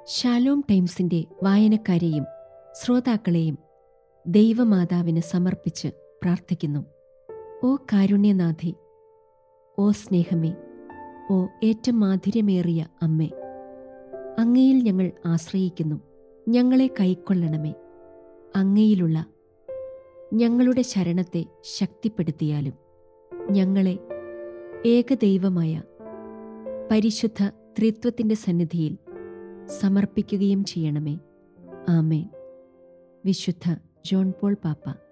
Shalom ടൈംസിന്റെ വായനക്കാരെയും ശ്രോതാക്കളെയും ദൈവമാതാവിന് സമർപ്പിച്ച് പ്രാർത്ഥിക്കുന്നു ഓ കാരുണ്യനാഥേ ഓ സ്നേഹമേ ഓ ഏറ്റവും മാധുര്യമേറിയ അമ്മേ അങ്ങയിൽ ഞങ്ങൾ ആശ്രയിക്കുന്നു ഞങ്ങളെ കൈക്കൊള്ളണമേ അങ്ങയിലുള്ള ഞങ്ങളുടെ ശരണത്തെ ശക്തിപ്പെടുത്തിയാലും ഞങ്ങളെ ഏകദൈവമായ പരിശുദ്ധ ത്രിത്വത്തിൻ്റെ സന്നിധിയിൽ സമർപ്പിക്കുകയും ചെയ്യണമേ ആമേൻ വിശുദ്ധ ജോൺ പോൾ പാപ്പ